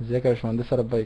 ازيك يا باشمهندسة لبيك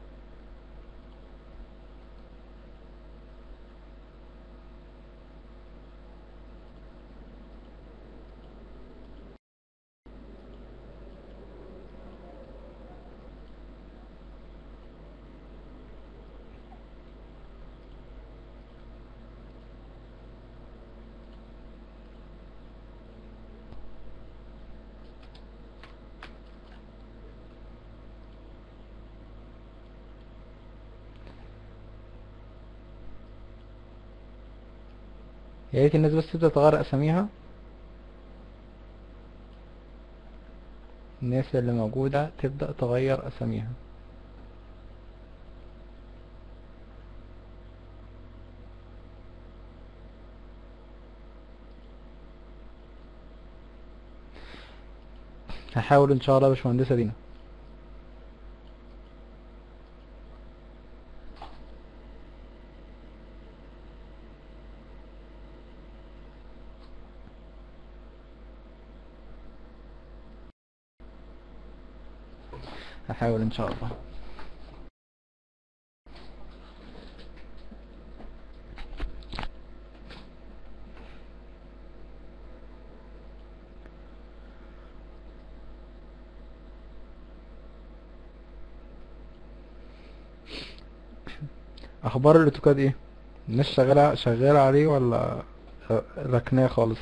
يا ريت الناس بس تبدأ تغير أساميها الناس اللي موجودة تبدأ تغير أساميها هحاول إن شاء الله يا باشمهندسة دينا هحاول إن شاء الله اخبار الاوتوكاد ايه الناس شغاله شغاله عليه ولا ركناه خالص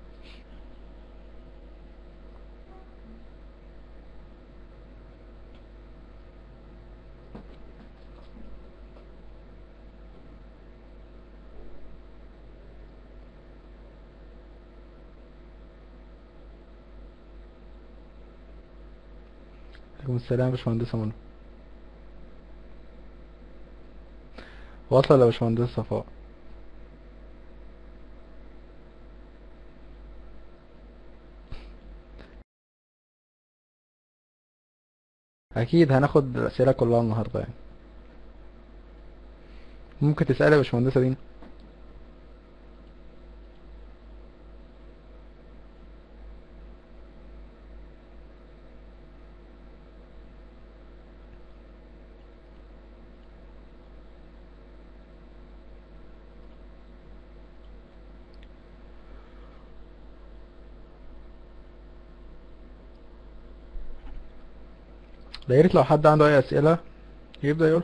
عليكم السلام يا باشمهندسة منى واصل يا باشمهندسة صفاء اكيد هناخد الاسئله كلها النهارده يعني ممكن تسالي يا باشمهندسة دينا ده يا ريت لو حد عنده اي اسئله يبدا يقول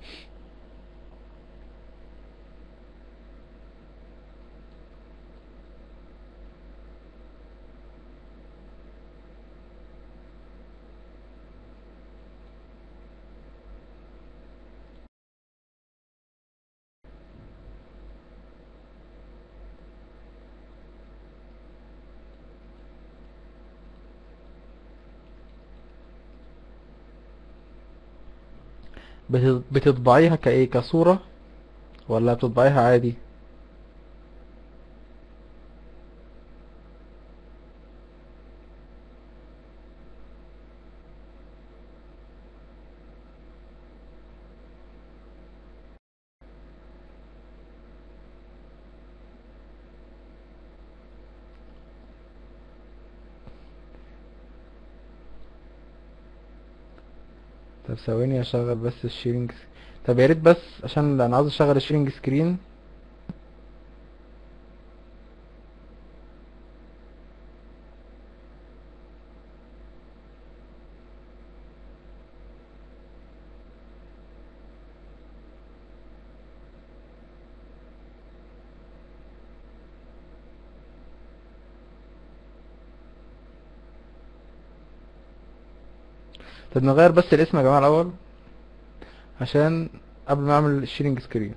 بت- بتطبعيها كايه كصوره ولا بتطبعيها عادي طب ثواني اشغل بس الشيرنج طب يا ريت بس عشان انا عاوز اشغل الشيرنج سكرين طب نغير بس الاسم يا جماعه الاول عشان قبل ما اعمل الشيرنج سكرين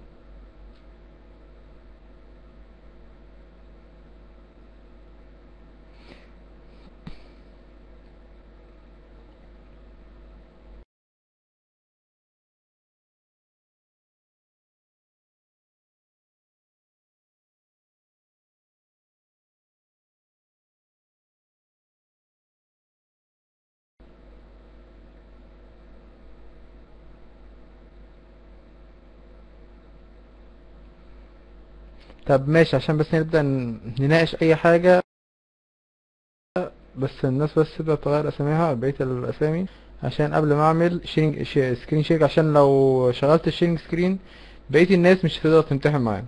طب ماشي عشان بس نبدأ ن- نناقش اي حاجة بس الناس بس تبدأ تغير اساميها بقية الاسامي عشان قبل ما اعمل شيرنج شي- سكرين شيرنج عشان لو شغلت الشيرنج سكرين بقية الناس مش هتقدر تمتحن معانا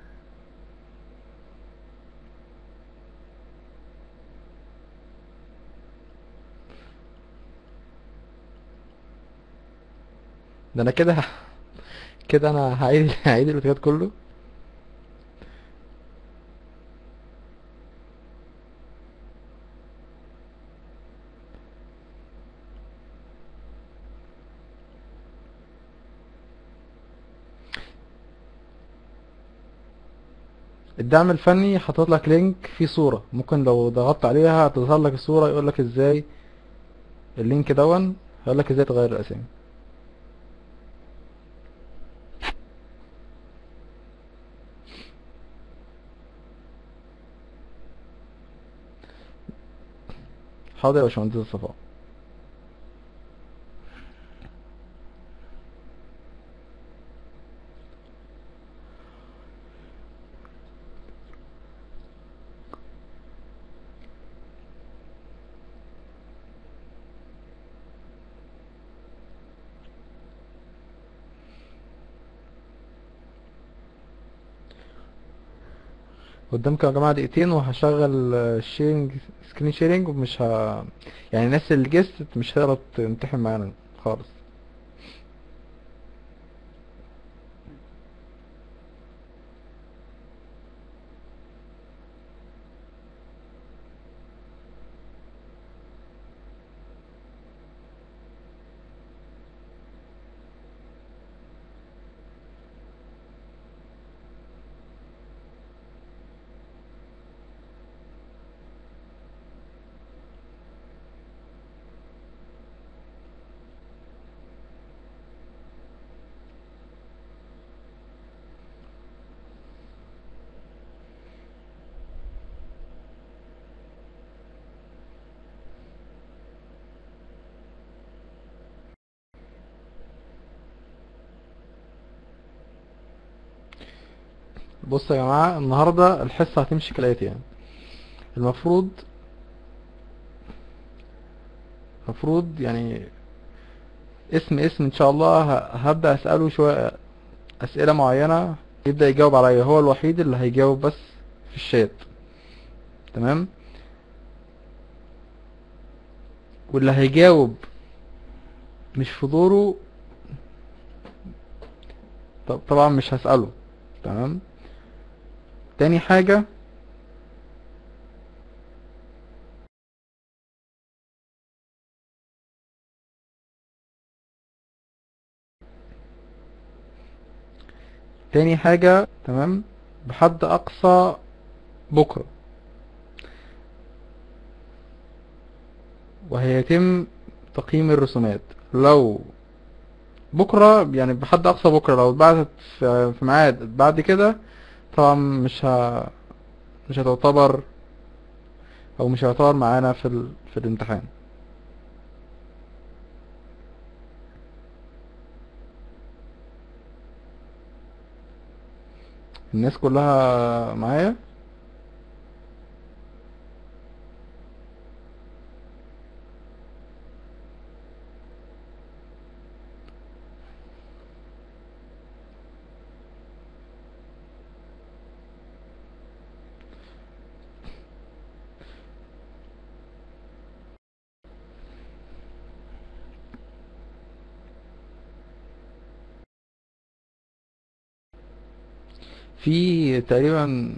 ده انا كده ه- كده انا هعيد هعيد الاوتوكاد كله الدعم الفني حاطط لك لينك فيه صورة ممكن لو ضغطت عليها هتظهر لك الصورة يقول لك ازاي اللينك دون هيقول لك ازاي تغير الاسامي حاضر يا باشمهندس صفاء قدامكم يا جماعة دقيقتين وهشغل الشيرنج سكرين شيرنج ومش ه... يعني الناس اللي جست مش هتقدر تمتحن معانا خالص بصوا يا جماعة النهاردة الحصة هتمشي كالآتي يعني المفروض المفروض يعني اسم اسم ان شاء الله ه- هبدأ اسأله شوية اسئلة معينة يبدأ يجاوب عليا هو الوحيد اللي هيجاوب بس في الشات تمام واللي هيجاوب مش في دوره طب طبعا مش هسأله تمام تاني حاجة تاني حاجة تمام بحد أقصى بكرة وهيتم تقييم الرسومات لو بكرة يعني بحد أقصى بكرة لو اتبعتت في في ميعاد بعد كده طبعا مش ه... مش هتعتبر أو مش هيعتبر معانا في ال... في الامتحان الناس كلها معايا في تقريبا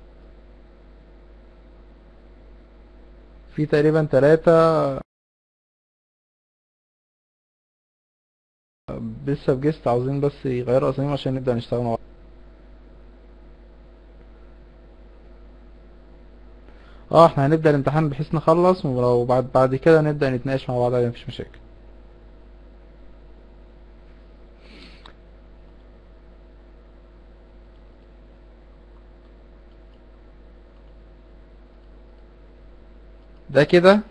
في تقريبا تلاتة لسه في جيست عاوزين بس يغيروا اساميهم عشان نبدأ نشتغل مع بعض اه احنا هنبدأ الامتحان بحيث نخلص ولو بعد بعد كده نبدأ نتناقش مع بعض عادي مفيش مشاكل ده كده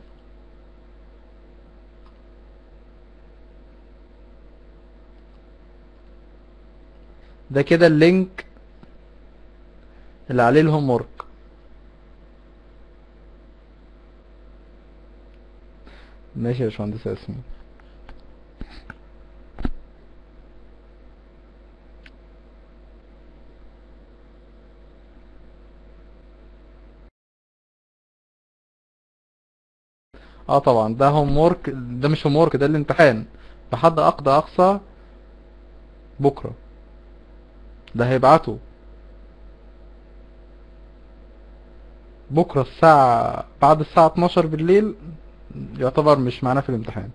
ده كده اللينك اللي عليه الهوم ورك ماشي يا باشمهندس ياسمين اه طبعا ده هوم وورك ده مش هوم وورك ده الامتحان بحد اقصى اقصى بكره ده هيبعته بكره الساعة بعد الساعة 12 بالليل يعتبر مش معانا في الامتحان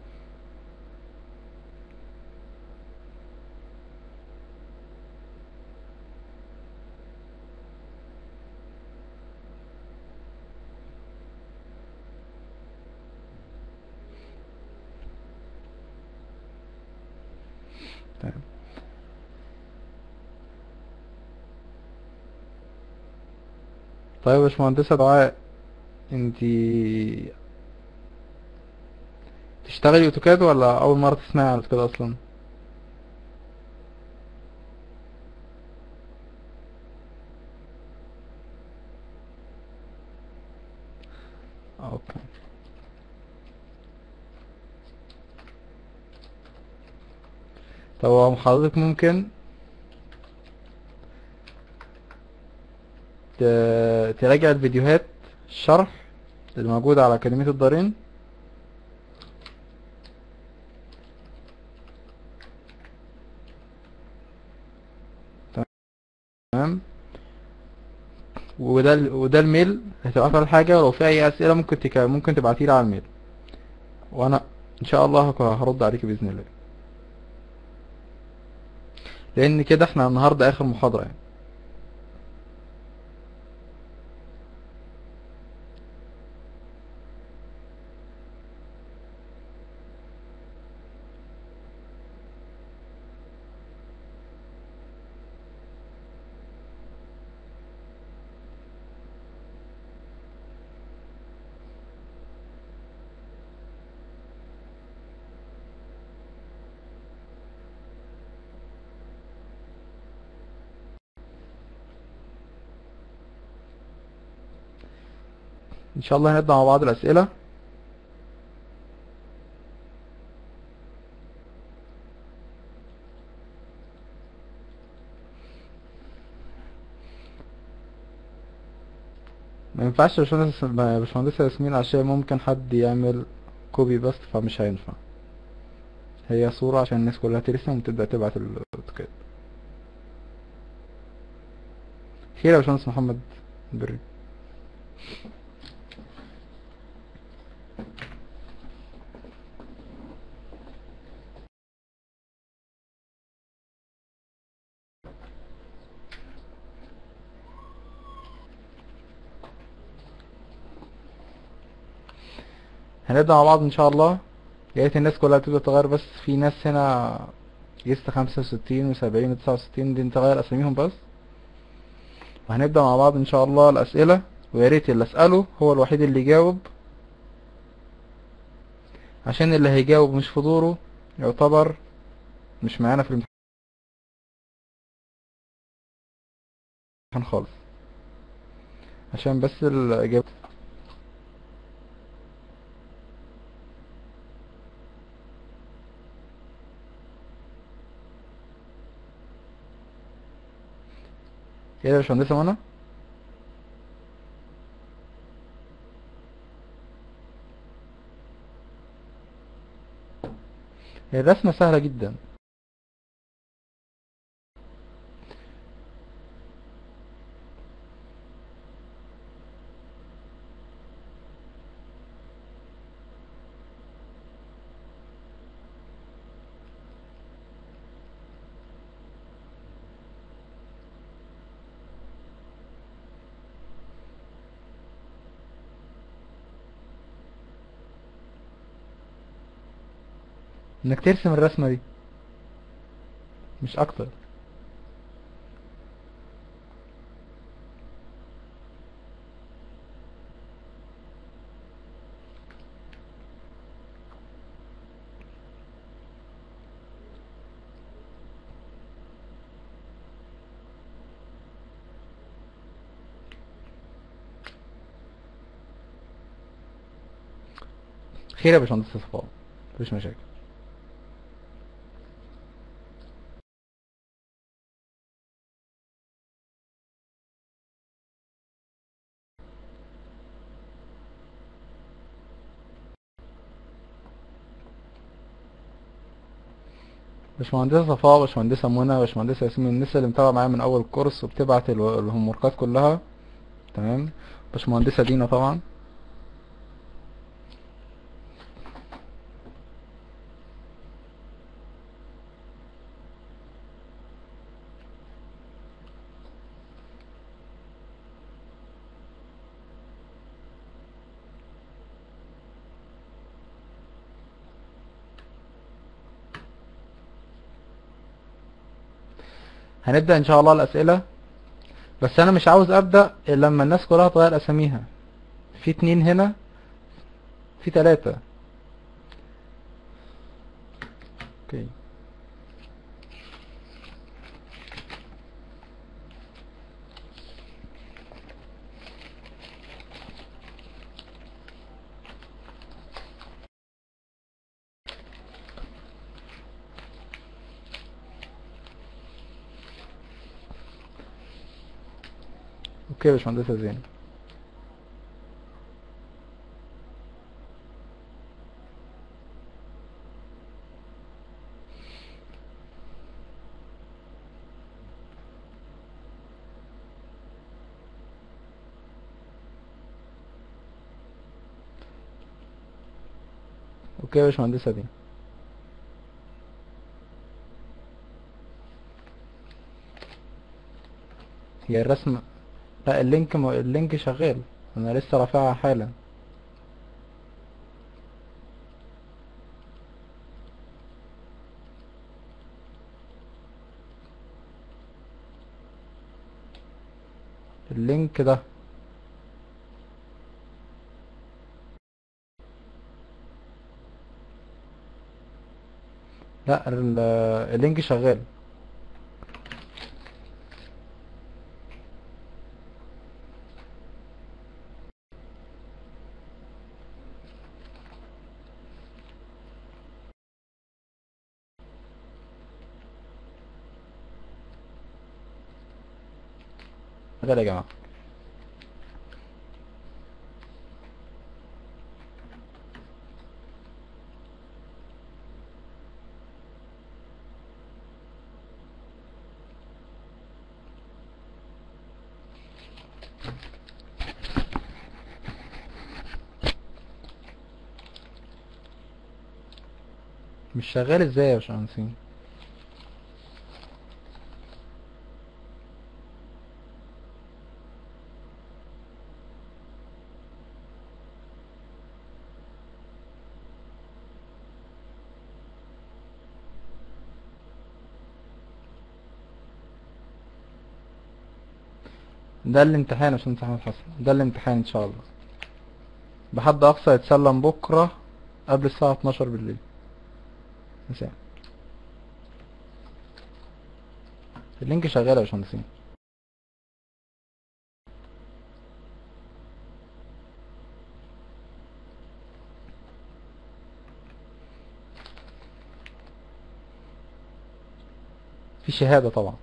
تمام طيب يا باشمهندسة دعاء انتي تشتغلي اوتوكاد ولا اول مرة تسمعي عن اوتوكاد اصلا اوكي طب هو حضرتك ممكن ت- تراجع الفيديوهات الشرح اللي موجودة على أكاديمية الدارين تمام وده ال- وده الميل هتبقى أفضل حاجة ولو في أي أسئلة ممكن تك... ممكن تبعتيلي على الميل وأنا إن شاء الله هك- هرد عليك بإذن الله لأن كده احنا النهاردة آخر محاضرة يعني إن شاء الله هنبدأ مع بعض الأسئلة ما ينفعش يا باشمهندس يا باشمهندسة ياسمين عشان ممكن حد يعمل كوبي بس فمش هينفع هي صورة عشان الناس كلها ترسم وتبدأ تبعت الأوتوكاد خير يا باشمهندس محمد بري هنبدأ مع بعض إن شاء الله يا ريت الناس كلها تبدأ تغير بس في ناس هنا جست خمسة وستين وسبعين وتسعة وستين دي انت غير أساميهم بس وهنبدأ مع بعض إن شاء الله الأسئلة ويا ريت اللي أسأله هو الوحيد اللي يجاوب عشان اللي هيجاوب مش في دوره يعتبر مش معانا في الامتحان خالص عشان بس الإجابة ايه ده يا باشمهندسة منى هي الرسمة سهلة جدا انك ترسم الرسمة دي مش اكتر خير يا باشمهندس صفاء مفيش مشاكل باشمهندسة صفاء باشمهندسة منى باشمهندسة ياسمين الناس اللي متابعة معايا من أول الكورس وبتبعت ال- الهوموركات كلها تمام باشمهندسة دينا طبعا هنبدأ إن شاء الله الأسئلة بس أنا مش عاوز أبدأ إلا لما الناس كلها تغير أساميها في اتنين هنا في تلاتة اوكي اوكي يا باشمهندسة زين اوكي يا باشمهندسة دي هي الرسم لا اللينك م... اللينك شغال انا لسه رافعها حالا اللينك ده لا ال- اللينك شغال شغال يا جماعة مش شغال ازاي يا باشمهندسين ده الامتحان يا باشمهندس احمد حسن ده الامتحان ان شاء الله بحد اقصى يتسلم بكره قبل الساعه 12 بالليل مساء اللينك شغال يا باشمهندسين في شهاده طبعا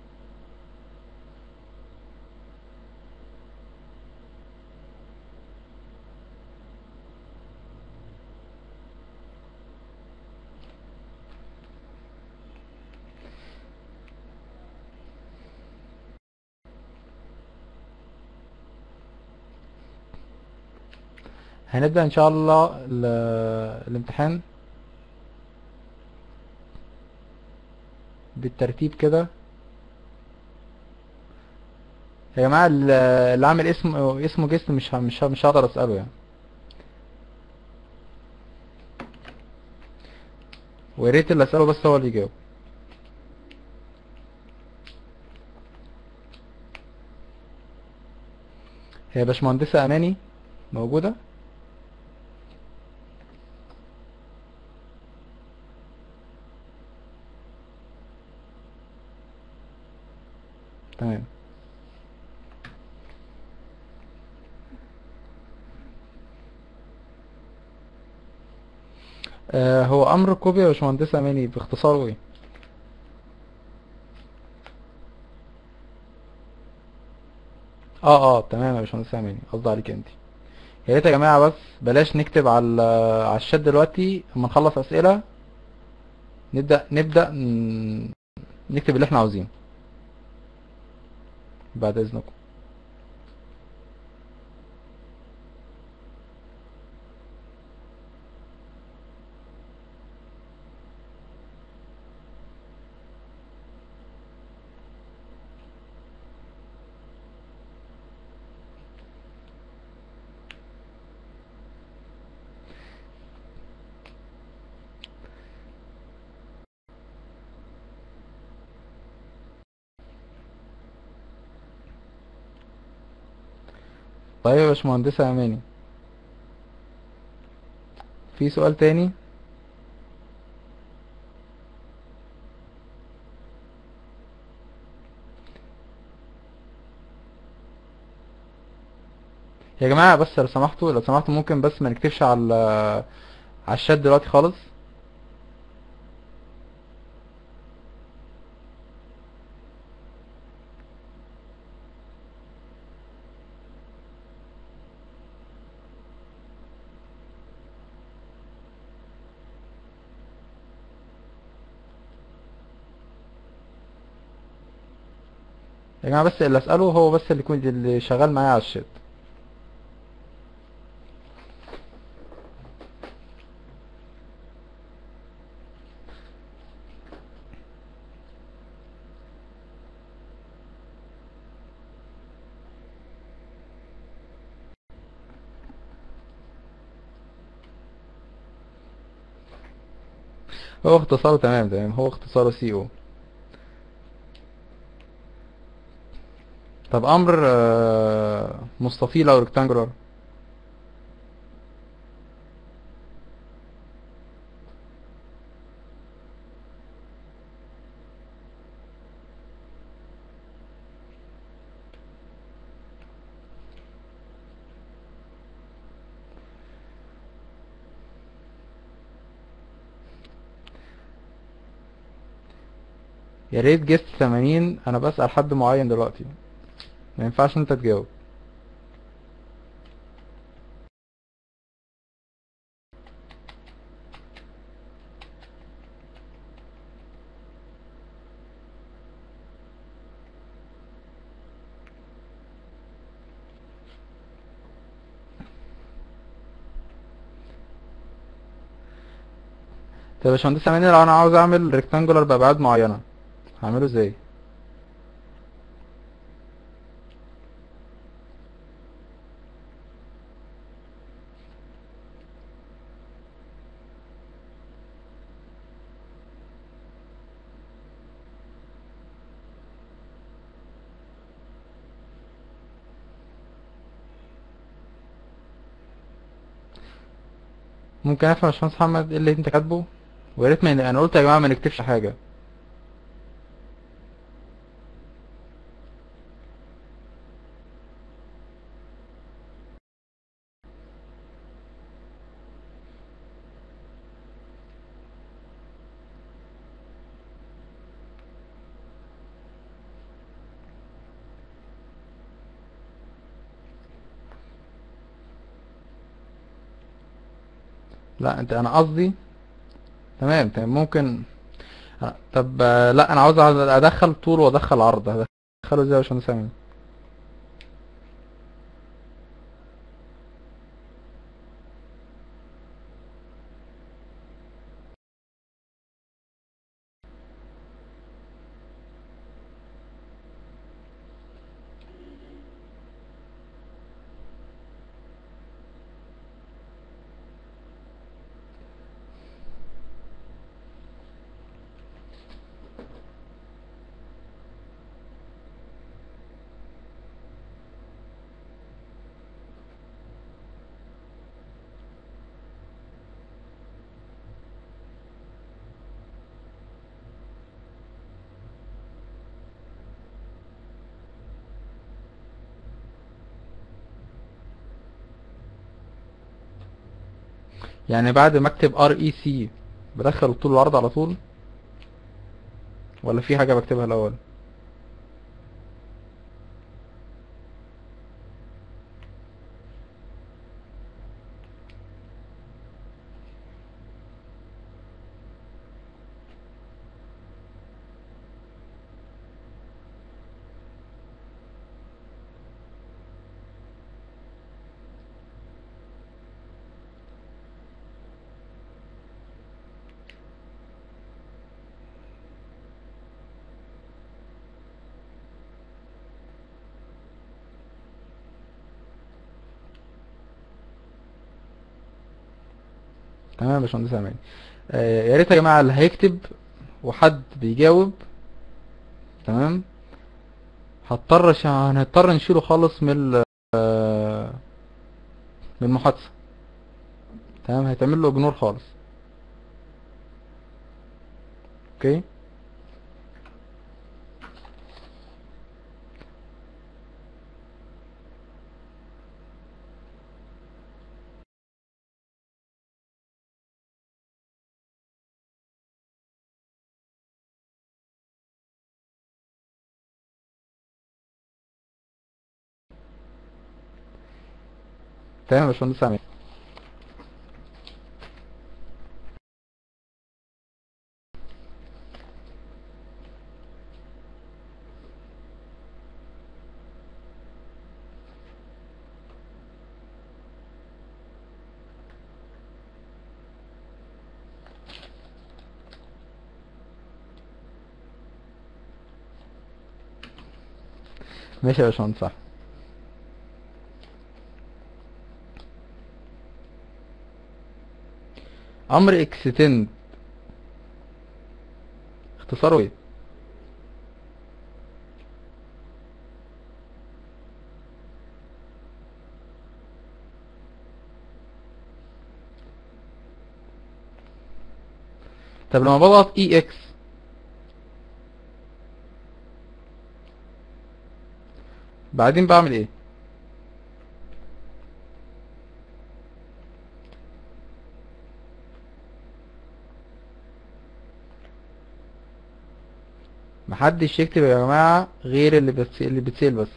هنبدأ إن شاء الله ال- الامتحان بالترتيب كده يا جماعة ال- اللي عامل اسم اسمه جست مش ه- مش ه- مش هقدر أسأله يعني ويا ريت اللي أسأله بس هو اللي يجاوب هي باشمهندسة أماني موجودة تمام آه هو أمر كوبي يا باشمهندسة أماني باختصاره إيه؟ اه اه تمام يا باشمهندس اماني قصدي عليك انت يا ريت يا جماعه بس بلاش نكتب على على الشات دلوقتي اما نخلص اسئله نبدأ نبدأ ن- نكتب اللي احنا عاوزينه بعد اذنكم طيب يا باشمهندسة اماني في سؤال تاني يا جماعة بس لو سمحتوا لو سمحتوا ممكن بس ما نكتبش على على الشات دلوقتي خالص يا جماعة بس اللي اسأله هو بس اللي يكون اللي شغال معايا على الشات هو اختصاره تمام تمام هو اختصاره سي او طب امر آه، مستطيل او ريكتانجولار يا ريت جست 80 انا بسأل حد معين دلوقتي ما ينفعش انت تجاوب طب يا باشمهندس اماني لو انا عاوز اعمل ريكتانجولار بابعاد معينه هعمله ازاي ممكن افهم يا باشمهندس محمد ايه اللي انت كاتبه ويا ريت ما ن- انا قلت يا جماعه ما نكتبش حاجه لا انت انا قصدي تمام تمام ممكن آه، طب آه، لا انا عاوز ادخل طول وادخل عرض هدخله ازاي يا باشمهندس امين يعني بعد ما اكتب ار اي سي بدخل الطول والعرض على طول ولا في حاجه بكتبها الاول تمام يا باشمهندس اماني آه يا ريت يا جماعه اللي هيكتب وحد بيجاوب تمام هضطر ش- هنضطر نشيله خالص من ال- آه، من المحادثه تمام هيتعمل له اجنور خالص اوكي تمام يا باشمهندس اماني ماشي يا باشمهندس صح امر اكستند اختصاره ايه طب لما بضغط اي اكس بعدين بعمل ايه محدش يكتب يا جماعة غير اللي بتس... اللي بتسيل بس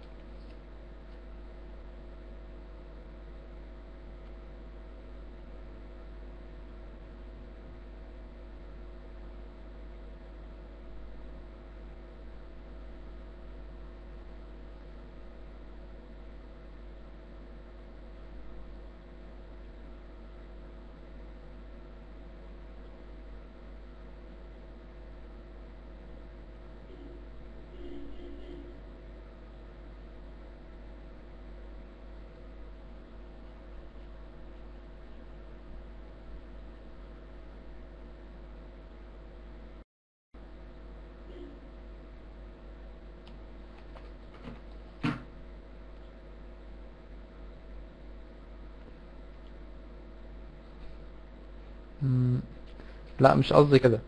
مم. لا مش قصدي كده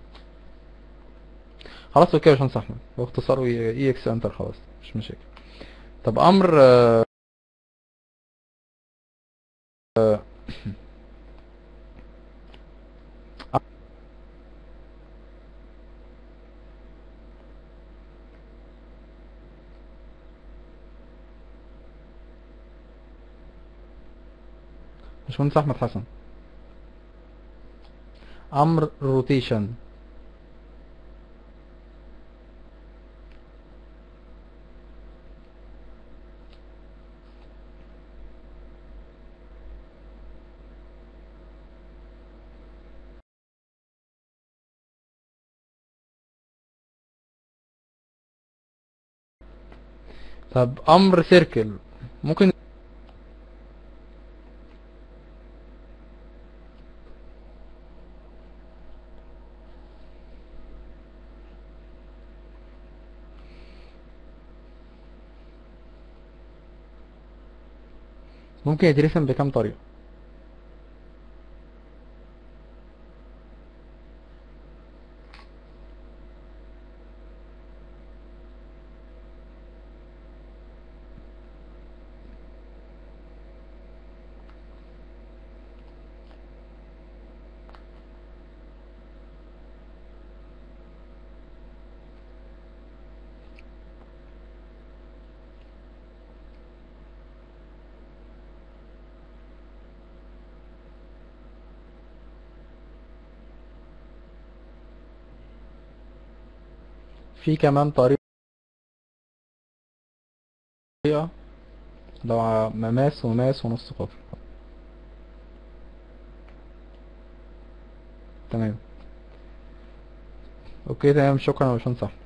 خلاص اوكي يا باشمهندس احمد هو اختصاره اي اكس انتر خلاص مش مشاكل طب امر آه، باشمهندس احمد حسن امر روتيشن طب امر سيركل ممكن ممكن يترسم بكام طريقة في كمان طريقة لو ع- مماس وماس ونص قطر تمام اوكي تمام شكرا يا باشمهندس احمد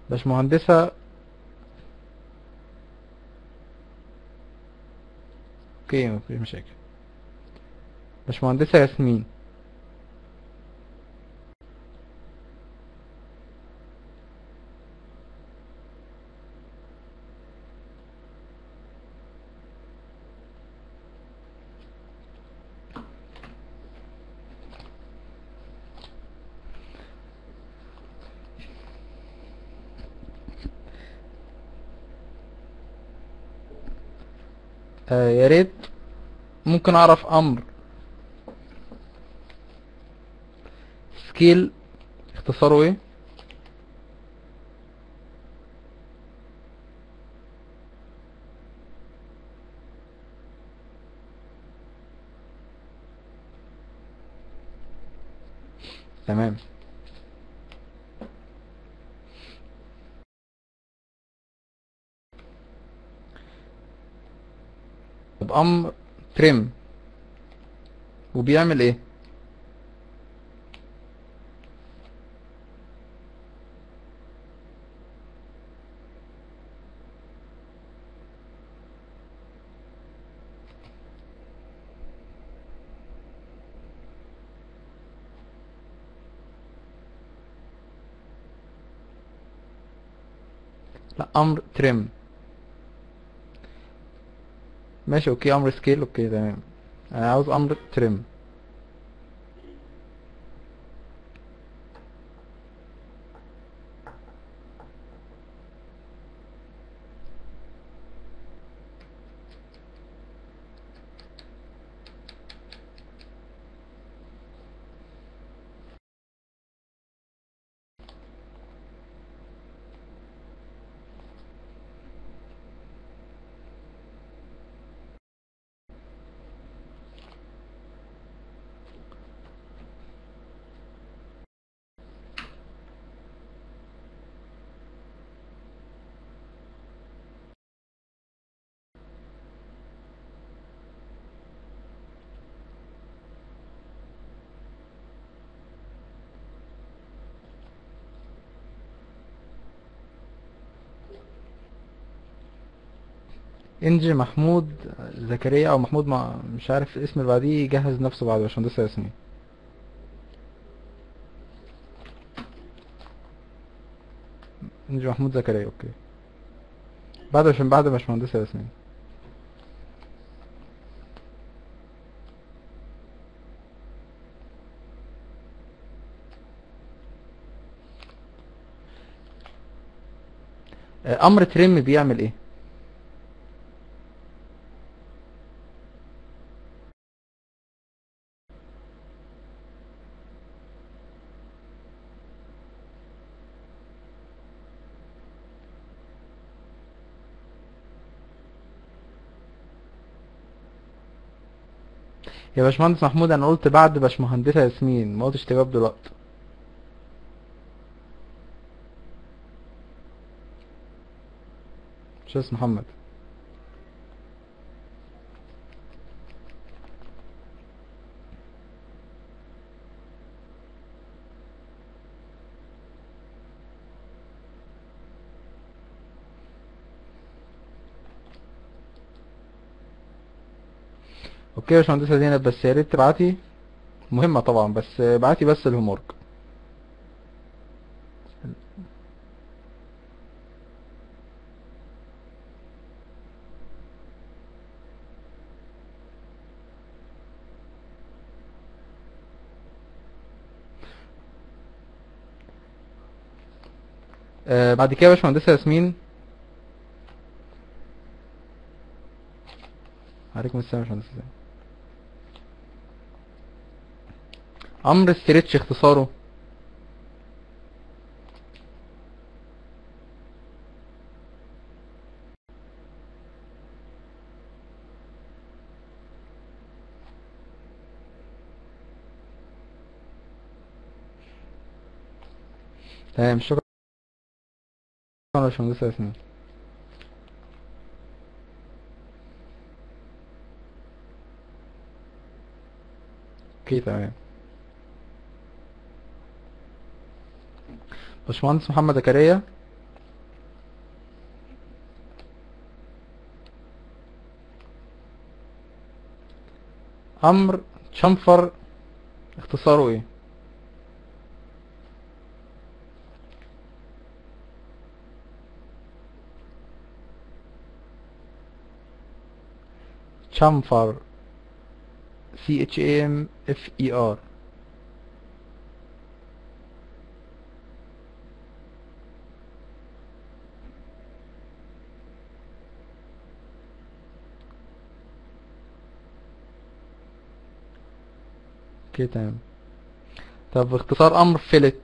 باشمهندسة اوكي مفيش مشاكل باشمهندسة ياسمين آه يا ريت ممكن اعرف امر سكيل اختصاره ايه تمام طب امر تريم وبيعمل ايه لا امر تريم ماشي اوكي امر سكيل اوكي تمام انا عاوز امر تريم انجي محمود زكريا او محمود مع مش عارف الاسم اللي بعديه يجهز نفسه بعد باشمهندسة ياسمين انجي محمود زكريا اوكي بعد عشان بعد باشمهندسة ياسمين آه، امر ترم بيعمل ايه يا باشمهندس محمود انا قلت بعد باشمهندسة ياسمين ما قلتش تجاوب دلوقتي استاذ محمد اوكي يا باشمهندسة زينب بس يا ريت تبعتي مهمة طبعا بس ابعتي بس الهومورك آه بعد كده يا باشمهندسة ياسمين عليكم السلام يا باشمهندسة زينب امر ستريتش اختصاره تمام شكرا يا باشمهندسة ياسمين اوكي تمام باشمهندس محمد زكريا امر chamfer اختصاره ايه chamfer C H A M F E R اوكي تمام طب اختصار امر فيلت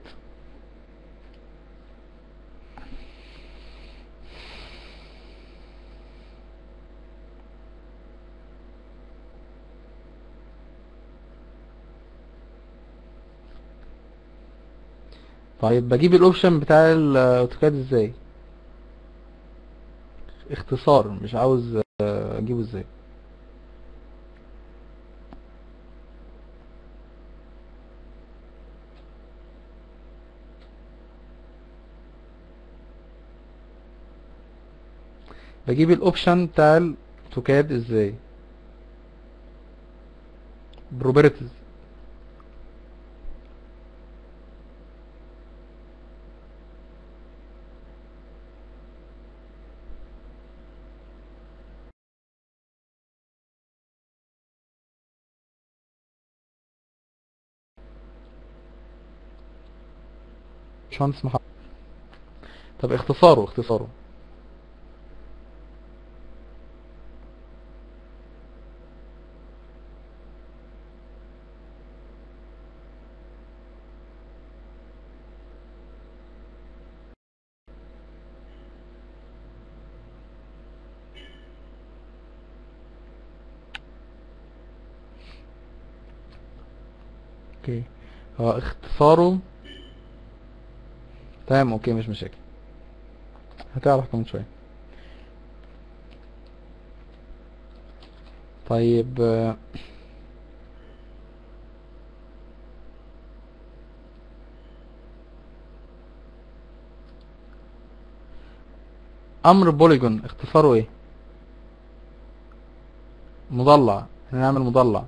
طيب بجيب الاوبشن بتاع الاوتوكاد ازاي اختصار مش عاوز آه، اجيبه ازاي بجيب الاوبشن بتاع الاوتوكاد ازاي بروبرتيز باشمهندس محمد طب اختصاره اختصاره اوكي هو اختصاره تمام اوكي مش مشاكل هتعرف كمان شوية طيب آه، امر بوليجون اختصاره ايه مضلع هنعمل مضلع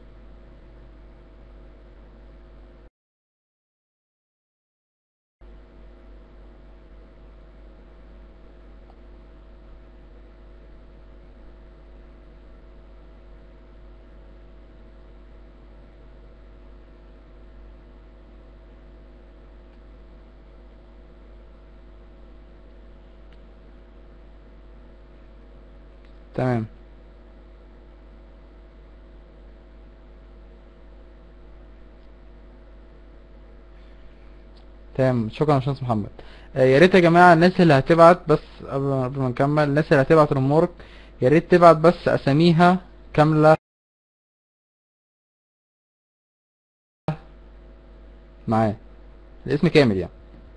تمام تمام شكرا يا باشمهندس محمد آه، يا ريت يا جماعه الناس اللي هتبعت بس قبل ما قبل ما نكمل الناس اللي هتبعت الهومورك يا ريت تبعت بس اساميها كامله معاه الاسم كامل يعني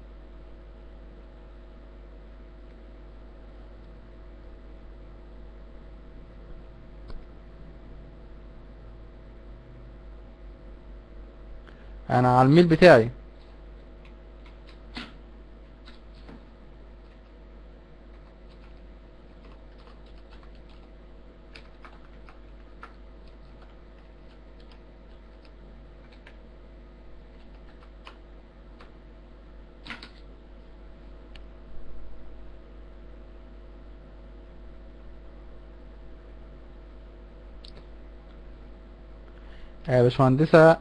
انا على الميل بتاعي آه، باشمهندسة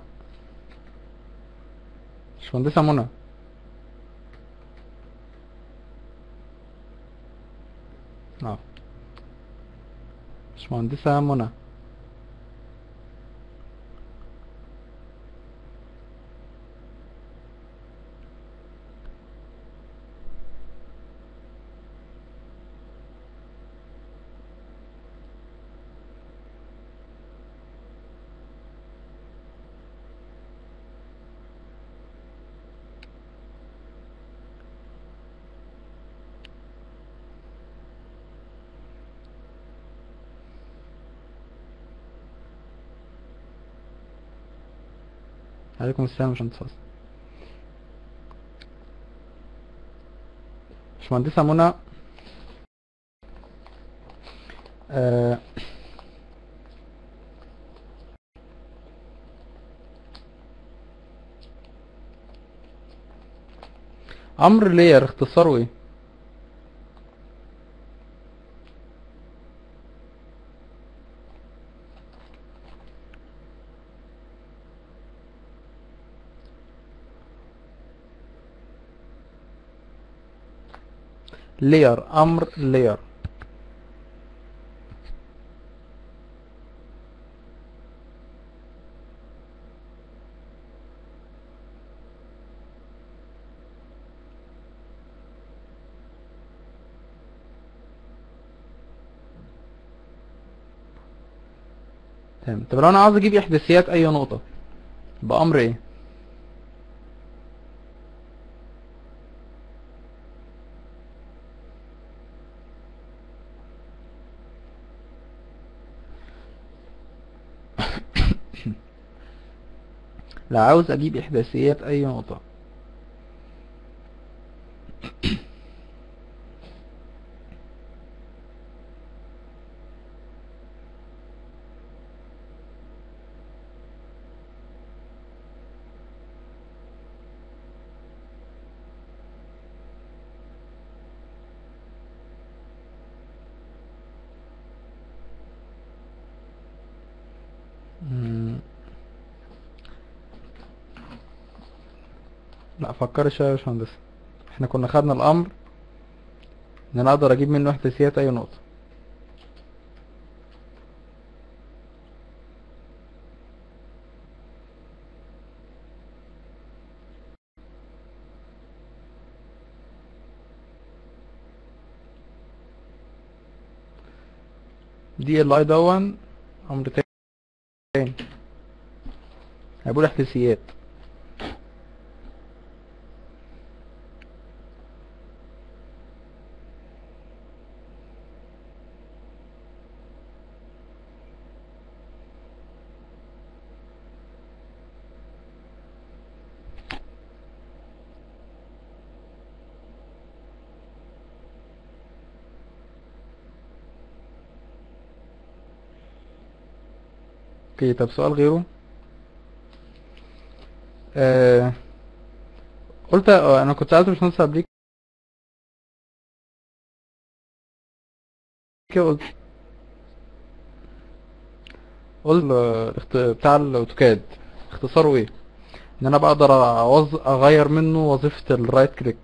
باشمهندسة منى اه باشمهندسة منى عليكم السلام يا باشمهندس حسن باشمهندسة منى آه امر layer اختصاره ايه layer امر layer تمام طب لو انا عاوز اجيب احداثيات اي نقطة بامر ايه لا عاوز اجيب احداثيات اي نقطة مم. لا فكر شوية يا باشمهندس احنا كنا خدنا الامر ان انا اقدر اجيب منه احداثيات اي نقطة دي ال اي دون امر تاني هيقول احداثيات اوكي طب سؤال غيره آه قلت آه، انا كنت سألت باشمهندس قبليك كده قلت قلت آه، اخت- بتاع الاوتوكاد اختصاره ايه ان انا بقدر أوظ... اغير منه وظيفة الرايت كليك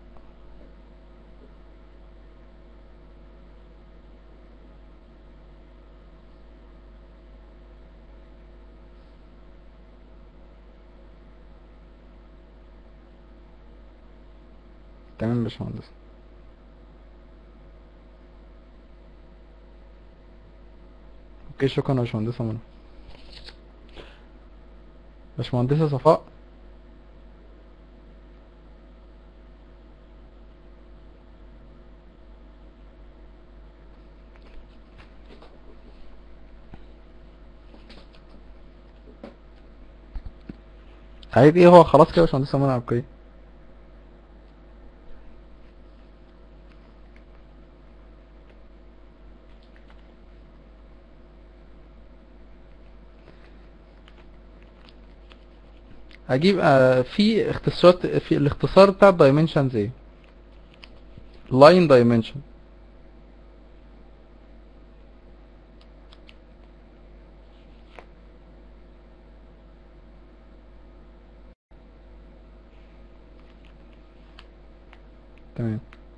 تمام يا باشمهندس اوكي شكرا يا باشمهندسة منى باشمهندسة صفاء عيد ايه هو خلاص كده يا باشمهندسة منى اوكي هجيب آه في اختصارات في الاختصار بتاع الدايمنشنز ايه لاين دايمنشن تمام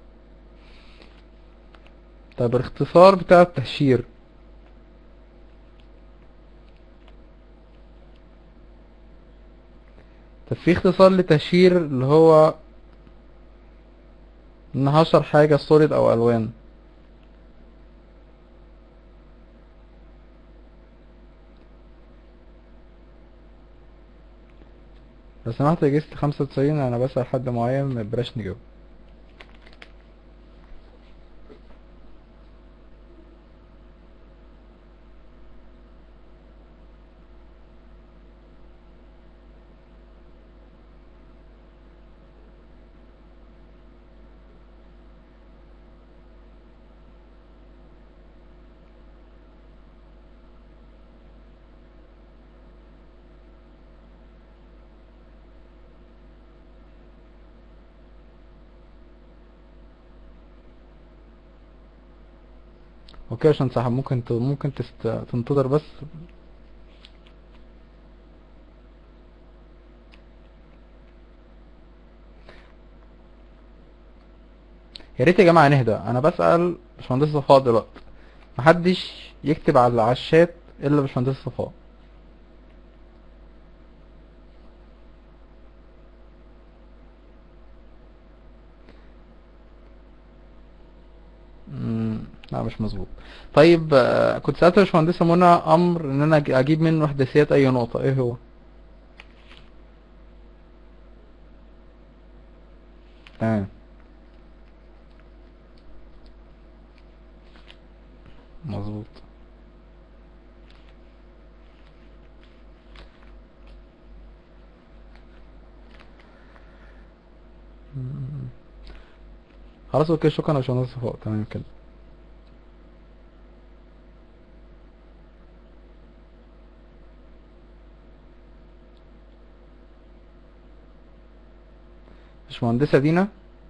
طب الاختصار بتاع التهشير طب في اختصار لتهشير اللي هو ان هشر حاجة سوليد او الوان لو سمحت يا جست خمسة وتسعين انا بسأل حد معين مبلاش نجاوب اوكي عشان سحب ممكن ت... ممكن تست... تنتظر بس يا ريت يا جماعة نهدى انا بسأل باشمهندس صفاء دلوقتي محدش يكتب على على الشات الا باشمهندس صفاء مم، لا مش مظبوط طيب آه، كنت سألت باشمهندسة منى امر ان انا أج- اجيب منه احداثيات اي نقطة ايه هو تمام مظبوط مم. خلاص اوكي شكرا يا باشمهندس صفاء تمام كده باشمهندسة دينا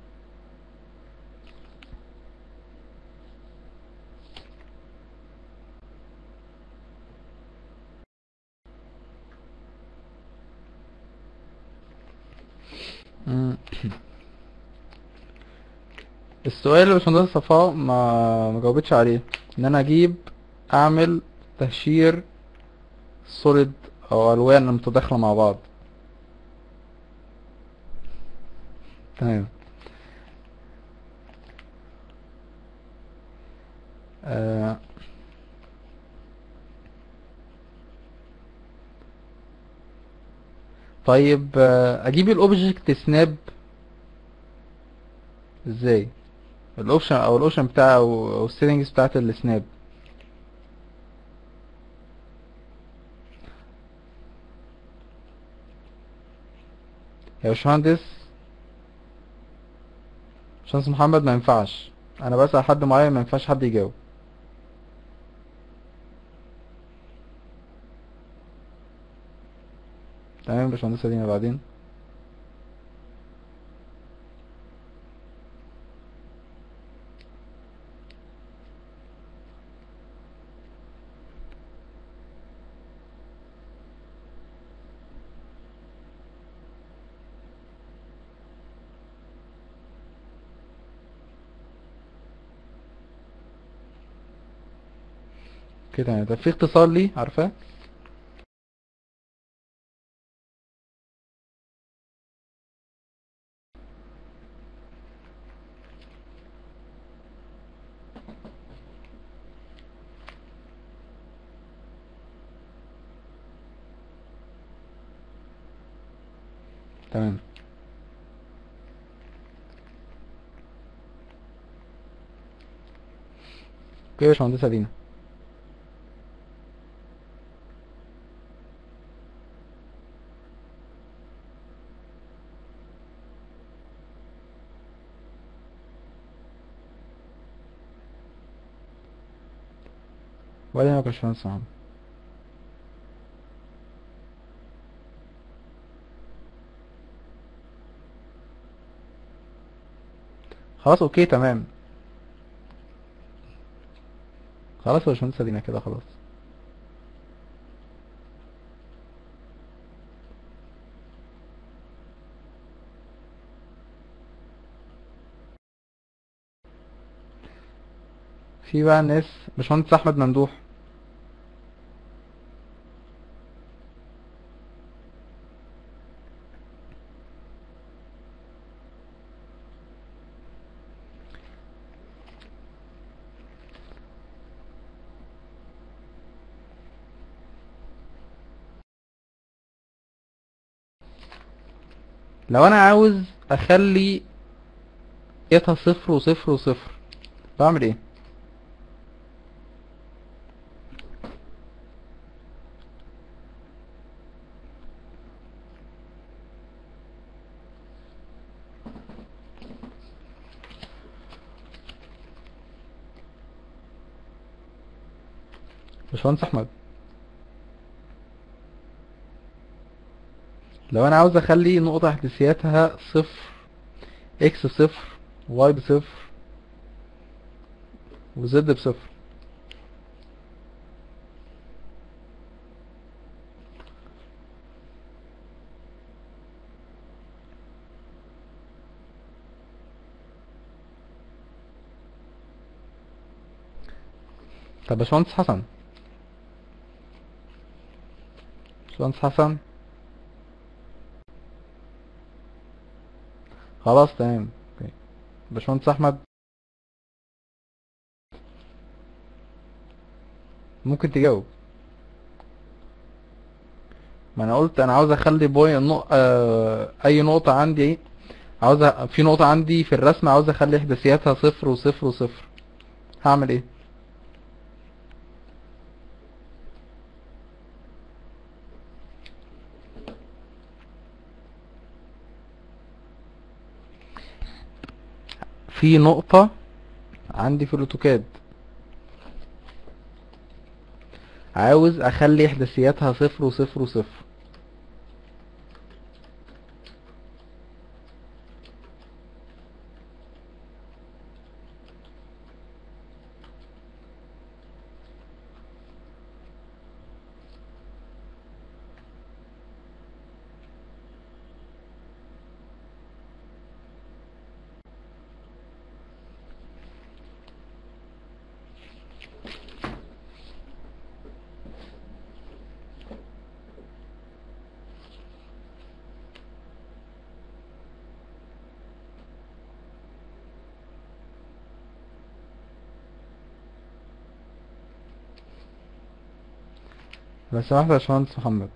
مم. السؤال اللي باشمهندسة صفاء ما ما جاوبتش عليه ان انا اجيب اعمل تهشير سوليد او الوان متداخلة مع بعض تمام آه طيب آه اجيب الاوبجكت سناب ازاي الاوبشن او الاوبشن بتاع او أو السيتنجز بتاعت السناب يا باشمهندس باشمهندس محمد ما ينفعش انا بسأل حد معين ما ينفعش حد يجاوب تمام يا باشمهندسة دينا بعدين كده يعني طب في اختصار ليه عارفاه تمام اوكي يا باشمهندسة دينا ولا يهمك يا باشمهندس محمد خلاص اوكي تمام خلاص يا باشمهندسة دينا كده خلاص في بقى ناس باشمهندس احمد ممدوح لو انا عاوز اخلي قيمتها صفر وصفر وصفر بعمل ايه باشمهندس احمد لو انا عاوز اخلي نقطة احداثياتها صفر اكس بصفر واي بصفر وزد بصفر طب باشمهندس حسن باشمهندس حسن خلاص تمام اوكي. باشمهندس احمد ممكن تجاوب ما انا قلت انا عاوز اخلي بوي نق... آه... اي نقطة عندي عاوز أ... في نقطة عندي في الرسم عاوز اخلي احداثياتها صفر وصفر وصفر هعمل ايه في نقطة عندي في الاوتوكاد عاوز اخلي احداثياتها صفر وصفر وصفر لو سمحت يا باشمهندس محمد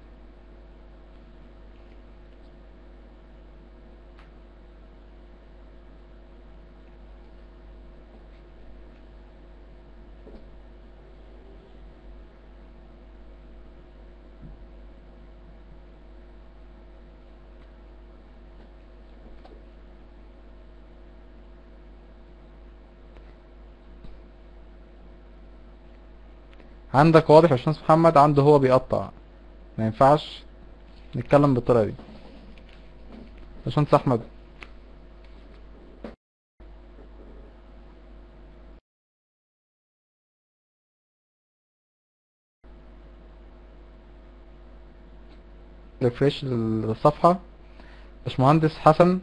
عندك واضح يا باشمهندس محمد عنده هو بيقطع ما ينفعش نتكلم بالطريقة دي باشمهندس احمد ريفريش للصفحة باشمهندس حسن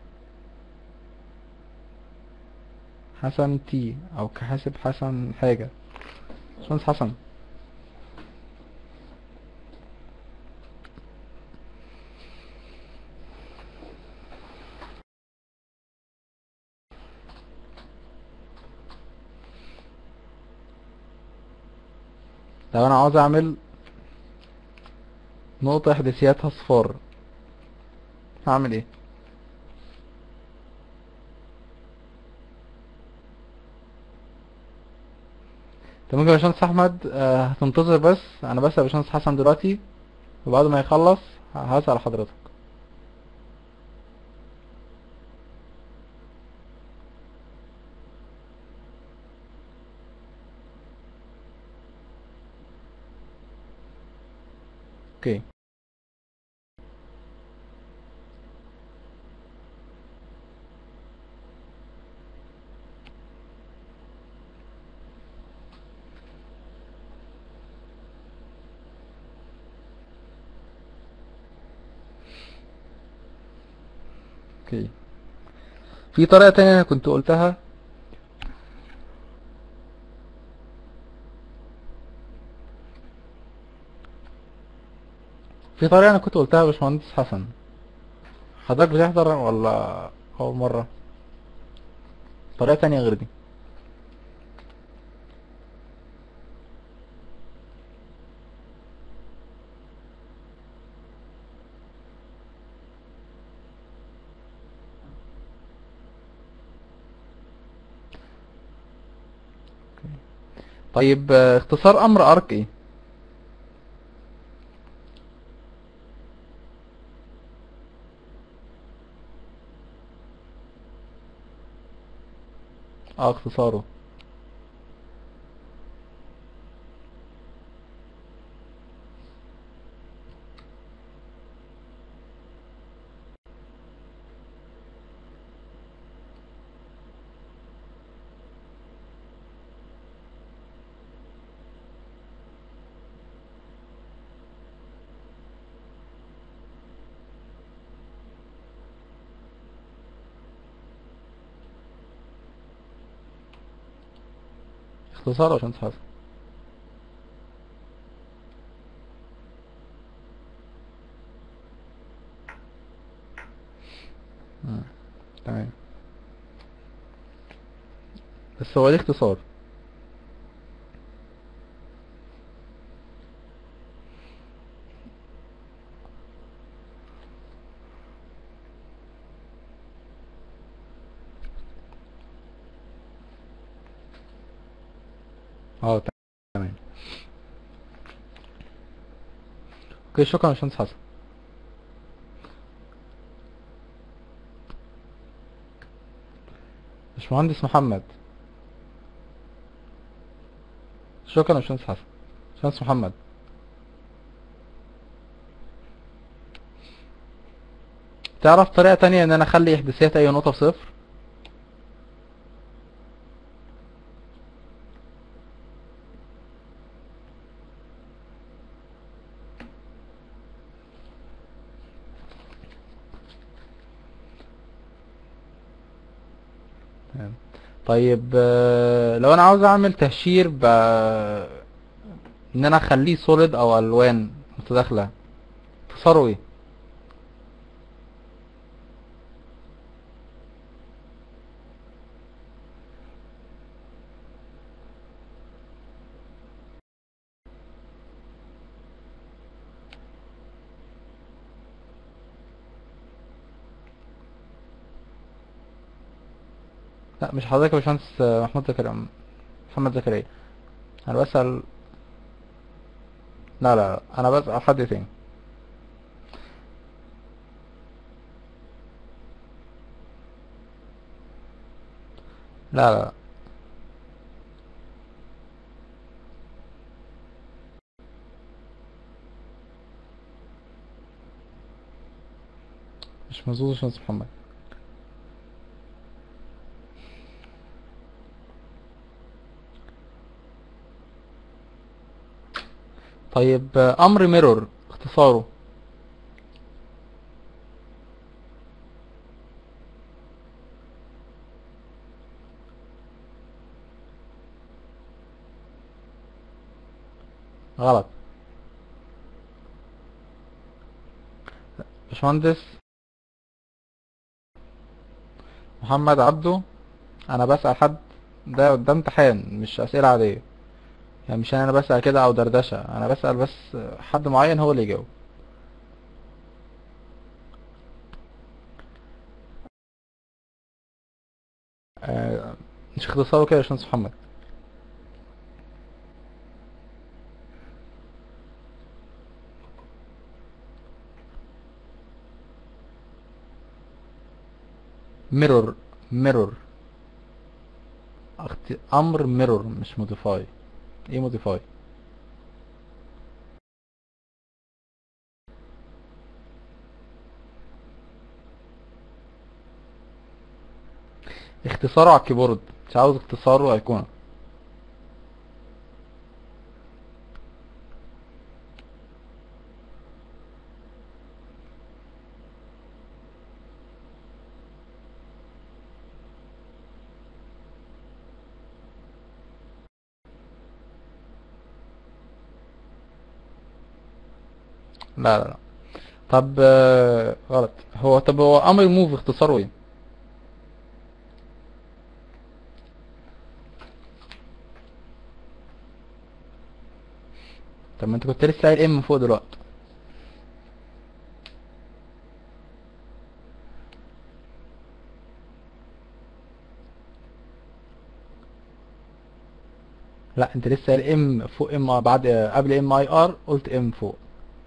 حسن تي او كحاسب حسن حاجة باشمهندس حسن لو انا عاوز اعمل نقطة احداثياتها صفار هعمل ايه طب ممكن يا باشمهندس احمد آه، هتنتظر بس انا بس يا باشمهندس حسن دلوقتي وبعد ما يخلص ه- هسأل حضرتك اوكي اوكي في طريقة تانية انا كنت قلتها في طريقة انا كنت قلتها يا باشمهندس حسن حضرتك بتحضر ولا اول مرة طريقة تانية غير دي طيب آه، اختصار امر ارك ايه اه اختصاره اختصاره يا باشمهندس حسن تمام بس هو ليه اختصار اه تمام اوكي شكرا يا باشمهندس حسن باشمهندس محمد شكرا يا باشمهندس حسن باشمهندس محمد تعرف طريقة تانية ان انا اخلي احداثيات اي نقطة بصفر تمام. طيب آه، لو انا عاوز اعمل تهشير ب ان انا اخليه سوليد او الوان متداخلة اختصاره ايه لا مش حضرتك يا باشمهندس آه، محمود زكريا محمد زكريا انا بسأل لا لا لا انا بسأل حد تاني لا لا لا مش مظبوط يا باشمهندس محمد طيب آه، امر ميرور اختصاره غلط باشمهندس محمد عبده انا بسأل حد ده ده امتحان مش اسئلة عادية يعني مش انا بسأل كده او دردشة انا بسأل بس حد معين هو اللي يجاوب آه، مش اختصاره كده يا باشمهندس محمد ميرور ميرور اخت... امر ميرور مش موديفاي ايه موديفاي اختصاره على الكيبورد مش عاوز اختصاره ايقونة لا لا لا طب آه، غلط هو طب هو امر موف اختصاره ايه طب ما انت كنت لسه قايل ام فوق دلوقتي لا انت لسه قايل ام فوق ام بعد قبل ام اي ار قلت ام فوق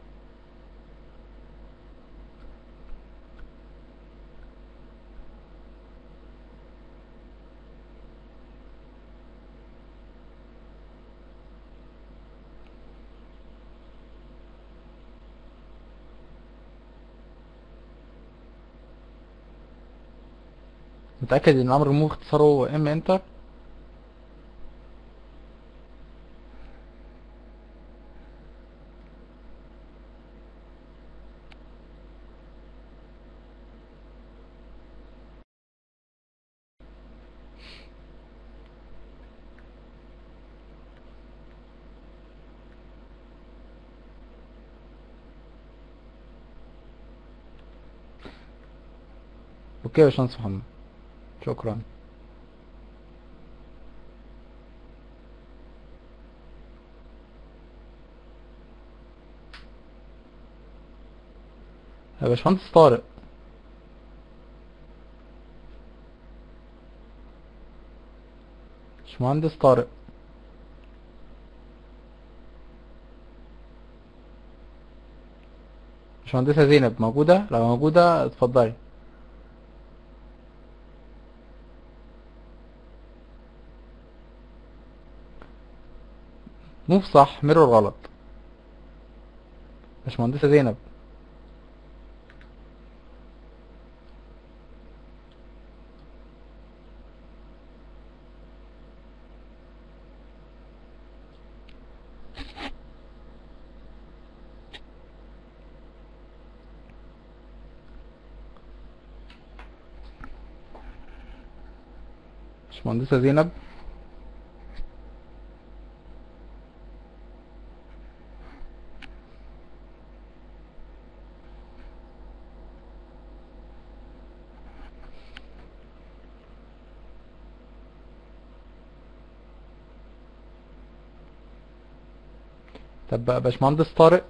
متأكد ان امر موف اختصاره ام انتر اوكي يا باشمهندس محمد شكرا يا باشمهندس طارق باشمهندس طارق باشمهندسة زينب موجودة لو موجودة اتفضلي موف صح ميرور غلط باشمهندسة زينب باشمهندسة زينب طب بقى باشمهندس طارق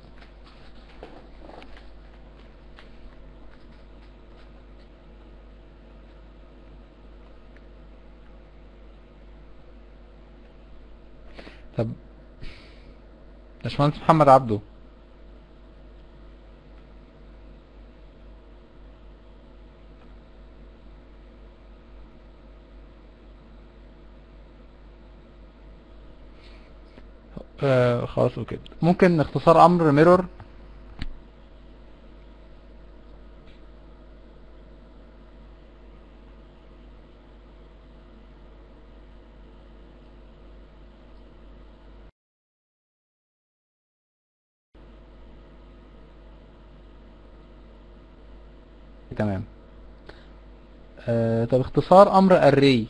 طب باشمهندس محمد عبده آه خلاص اوكي ممكن اختصار امر ميرور تمام آه طب اختصار امر array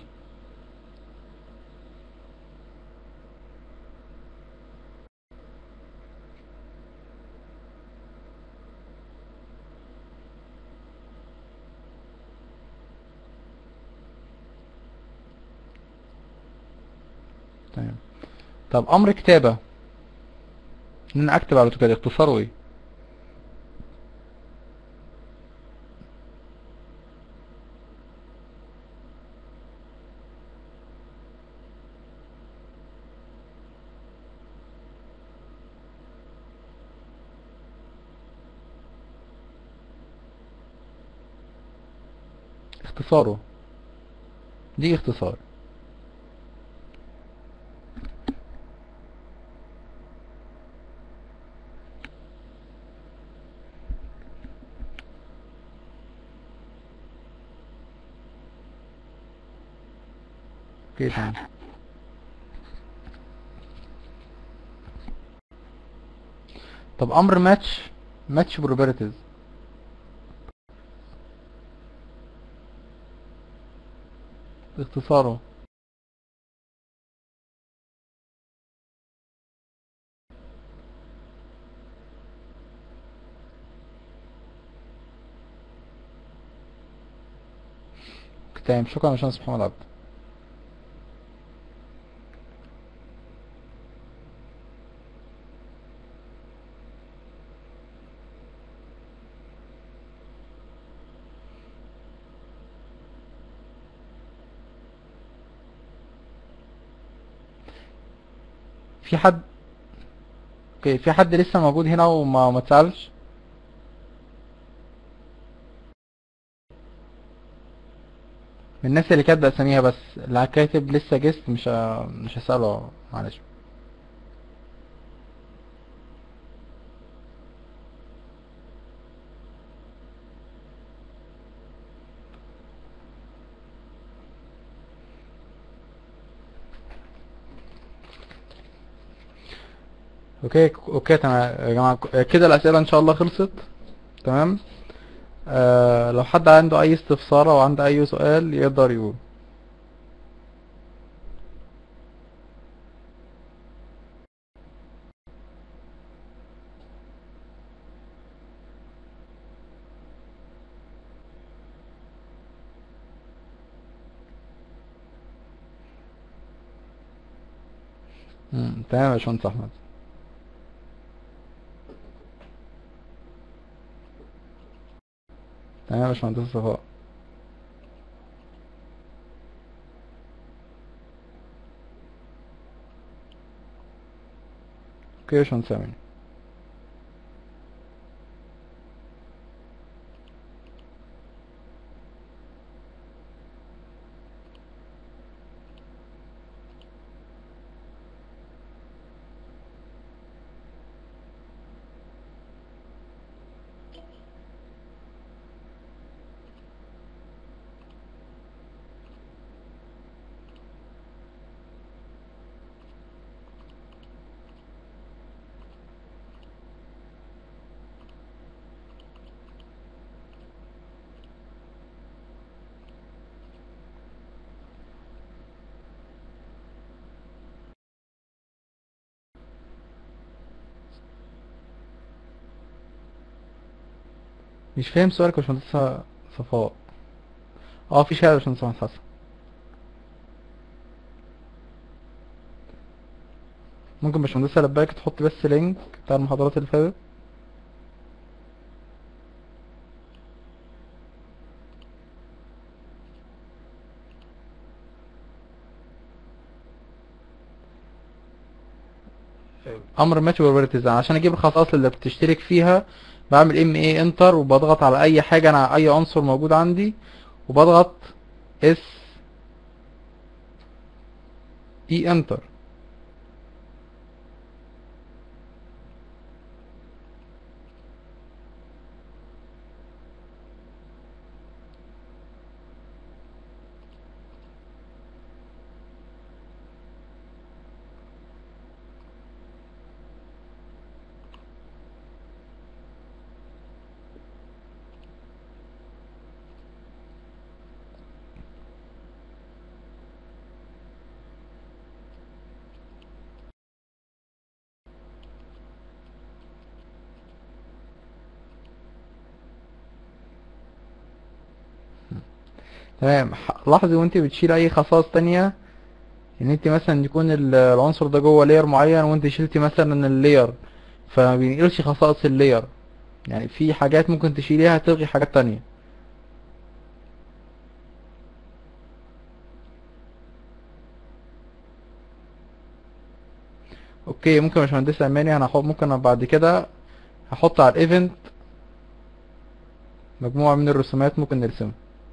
تمام طب امر كتابة ان انا اكتب على الاوتوكاد اختصاره ايه اختصاره دي اختصار اوكي تمام طب امر ماتش ماتش بروبرتيز اختصاره تمام شكرا يا باشمهندس محمد عبد في حد اوكي في حد لسه موجود هنا وما ما اتسألش من الناس اللي كاتبه اساميها بس اللي كاتب لسه جست مش ه... مش هسأله معلش اوكي اوكي تمام يا جماعه كده الاسئله ان شاء الله خلصت تمام آه لو حد عنده اي استفسار او عنده اي سؤال يقدر يقول مم. تمام يا باشمهندس احمد تمام يا باشمهندس صفاء اوكي يا باشمهندس امين مش فاهم سؤالك يا باشمهندس صفاء اه في شهادة يا باشمهندس احمد حسن ممكن باشمهندس لباك تحط بس لينك بتاع المحاضرات اللي فاتت امر ماتش بروبرتيز عشان اجيب الخصائص اللي بتشترك فيها بعمل ام اي انتر وبضغط على اي حاجه انا اي عنصر موجود عندي وبضغط اس اي انتر تمام ح- لاحظي وانت بتشيل اي خصائص تانية ان انت مثلا يكون ال- العنصر ده جوه لاير معين وانت شلتي مثلا اللاير فما بينقلش خصائص اللاير يعني في حاجات ممكن تشيليها تلغي حاجات تانية اوكي ممكن يا باشمهندس اماني انا هحط ممكن بعد كده هحط على الايفنت مجموعة من الرسومات ممكن نرسمها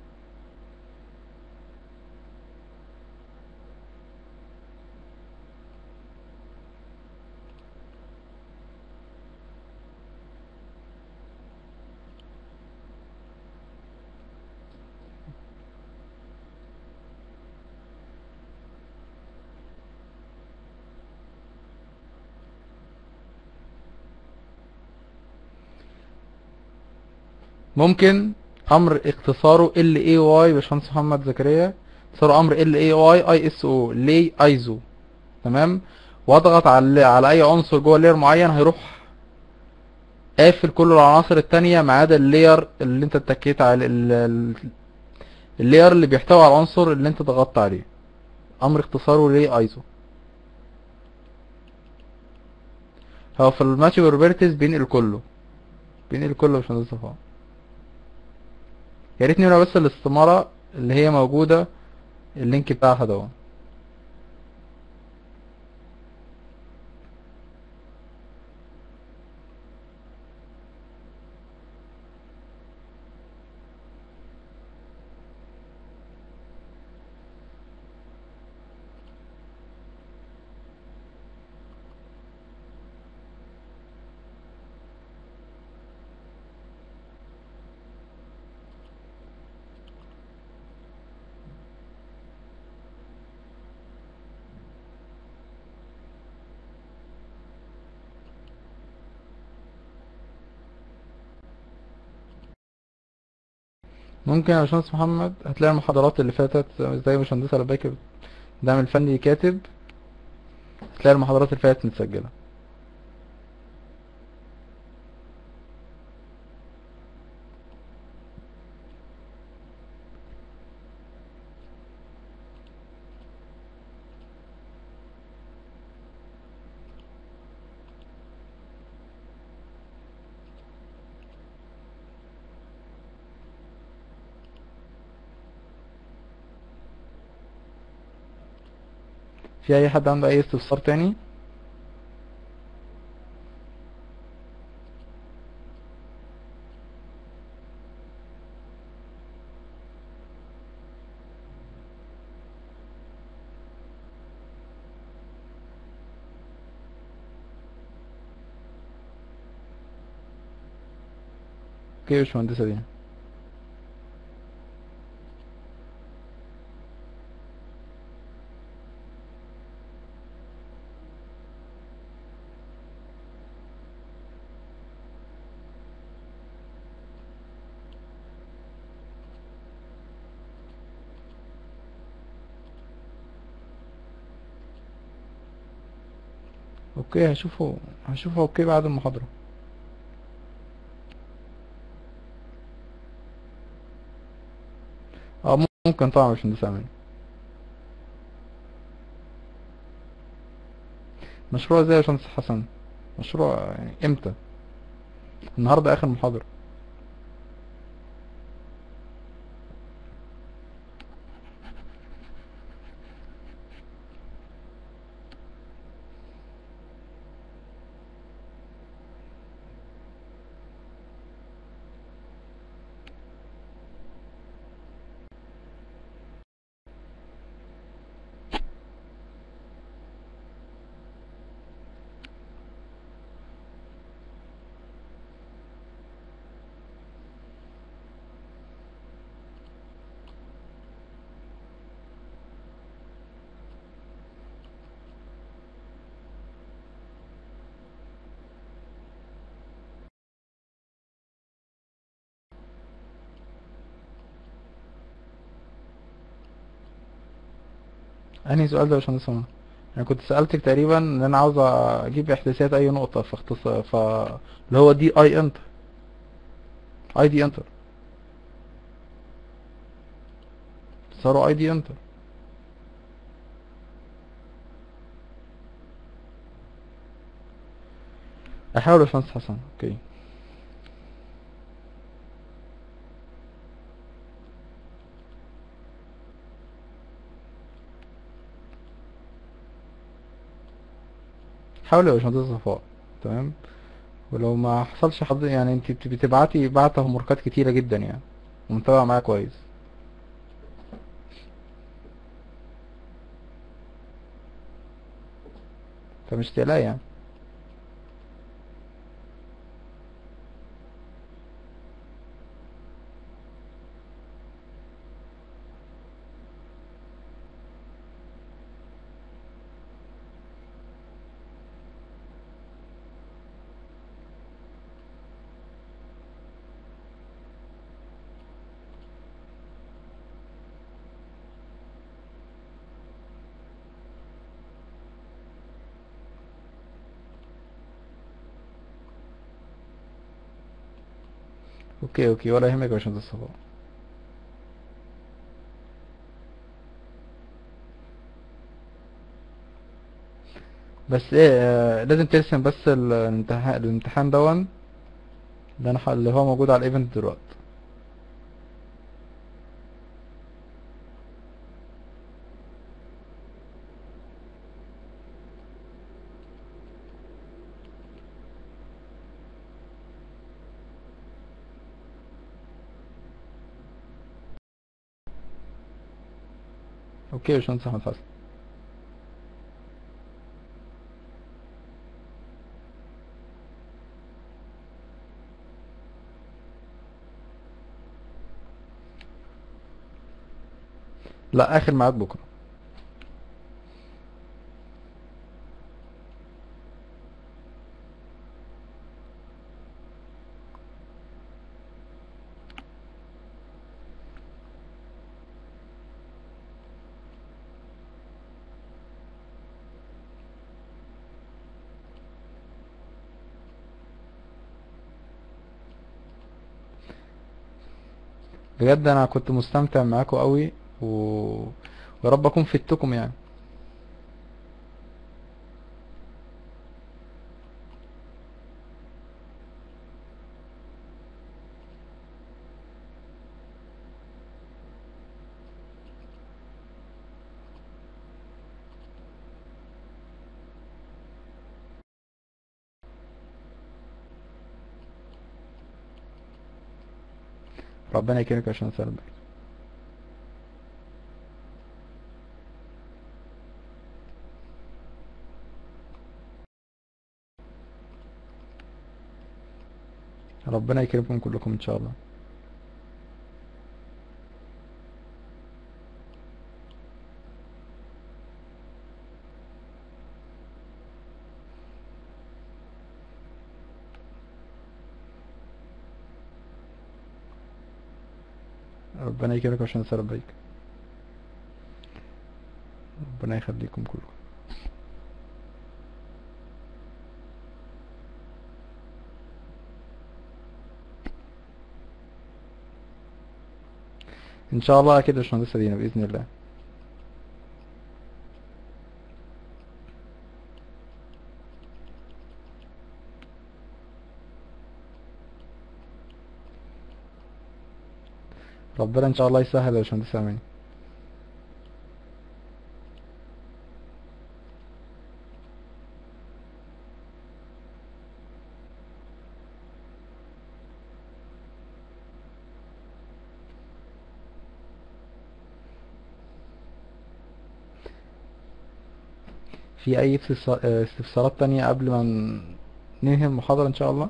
ممكن امر اختصاره ال اي واي باشمهندس محمد زكريا اختصاره امر ال اي واي اي اس او لي ايزو تمام واضغط على على اي عنصر جوه لير معين هيروح قافل كل العناصر التانية ما عدا اللير اللي انت اتكيت على ال- ال- اللير اللي بيحتوي على العنصر اللي انت ضغطت عليه امر اختصاره لي ايزو هو في الماتش بروبرتيز بينقل كله بينقل كله يا باشمهندس صفاء يا ريت نملى بس الاستمارة اللي هي موجودة اللينك بتاعها ده ممكن يا باشمهندس محمد هتلاقي المحاضرات اللي فاتت زي باشمهندس لباك دعم الفني كاتب هتلاقي المحاضرات اللي فاتت متسجلة في اي حد عنده اي استفسار تاني اوكي يا باشمهندسة دي اوكي هشوفه هشوفه اوكي بعد المحاضرة اه ممكن طبعا يا باشمهندسة امين مشروع ازاي يا باشمهندس حسن مشروع يعني امتى النهارده اخر محاضرة انهي سؤال ده يا باشمهندس امين انا كنت سألتك تقريبا ان انا عاوز اجيب احداثيات اي نقطة في اختصار ف اللي هو دي اي انتر اي دي انتر صاروا اي دي انتر احاول يا باشمهندس حسن اوكي حاول يا باشمهندس صفاء تمام ولو ما حصلش حظ يعني انت بت- بتبعتي بعت هوموركات كتيرة جدا يعني ومتابعة معايا كويس فمش تقلقي يعني اوكي اوكي ولا يهمك يا باشمهندس صفاء بس ايه آه لازم ترسم بس ال- الامتحان الامتحان دون اللي انا ح- اللي هو موجود على الايفنت دلوقتي اوكي يا باشمهندس احمد حسن لا اخر ميعاد بكره بجد انا كنت مستمتع معاكم قوي و... ويا رب اكون فدتكم يعني ربنا يكرمك يا باشمهندس ربك ربنا يكرمكم كلكم ان شاء الله ربنا يكرمك يا باشمهندس ربك ربنا يخليكم كلكم ان شاء الله اكيد يا باشمهندسة دينا باذن الله ربنا ان شاء الله يسهل يا باشمهندسة امين في اي استفسا- آه، استفسارات تانية قبل ما ن- ننهي المحاضرة ان شاء الله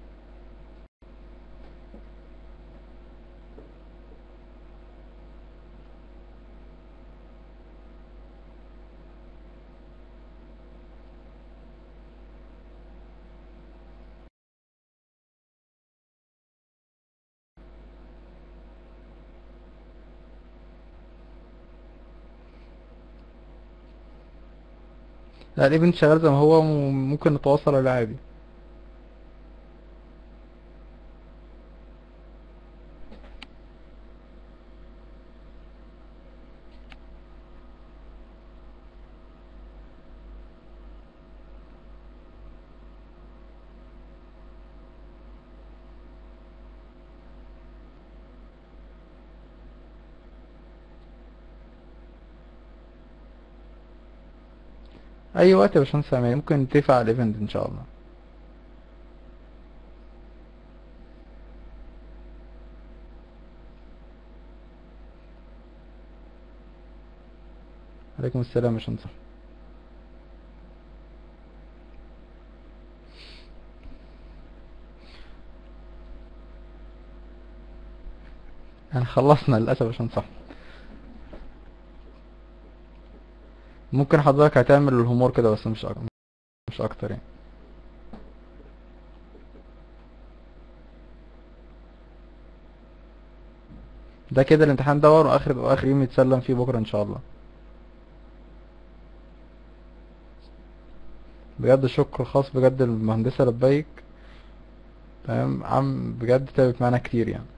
لا الايفنت شغال زي ما هو وممكن نتواصل عليه عادي اي وقت يا باشمهندس امين ممكن نتفق على الايفنت ان شاء الله عليكم السلام يا باشمهندس احنا خلصنا للاسف يا باشمهندس أحمد. ممكن حضرتك هتعمل الهومور كده بس مش أكتر مش اكتر يعني ده كده الامتحان ده واخر واخر يوم يتسلم فيه بكره ان شاء الله بجد شكر خاص بجد للمهندسة لبيك تمام عم بجد تعبت معانا كتير يعني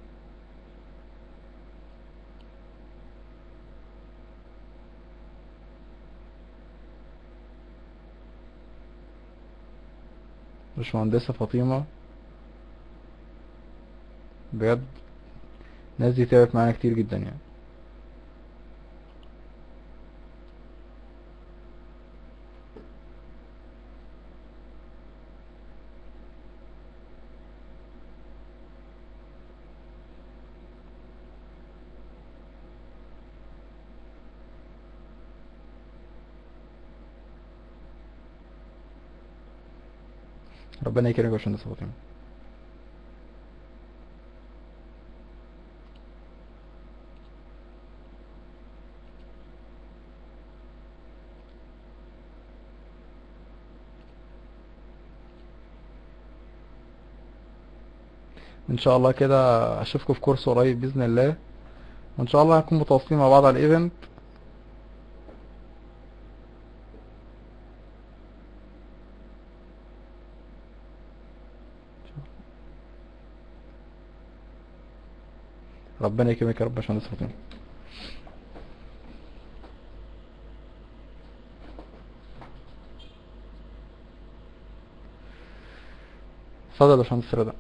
باشمهندسة فاطمة بجد الناس دي تعبت معانا كتير جدا يعني ربنا يكرمك يا باشمهندسة فاطمة ان شاء الله كده اشوفكم في كورس قريب باذن الله وان شاء الله هنكون متواصلين مع بعض على الايفنت ربنا يكرمك يا رب يا باشمهندس فاطمة اتفضل يا باشمهندس رضا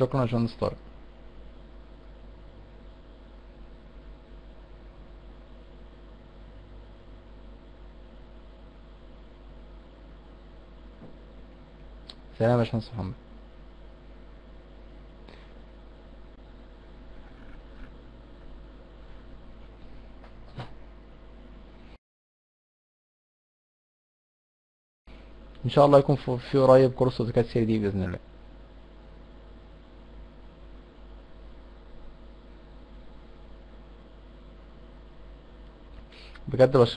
شكرا يا باشمهندس طارق سلام يا باشمهندس محمد ان شاء الله يكون في في قريب كورس اوتوكاد 3 دي باذن الله بجد بش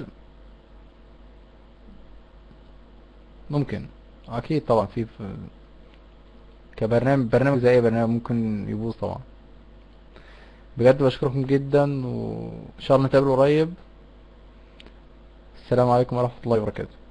ممكن اكيد طبعا في في- كبرنامج برنامج زي اي برنامج ممكن يبوظ طبعا بجد بشكركم جدا وان شاء الله نتقابل قريب السلام عليكم ورحمة الله وبركاته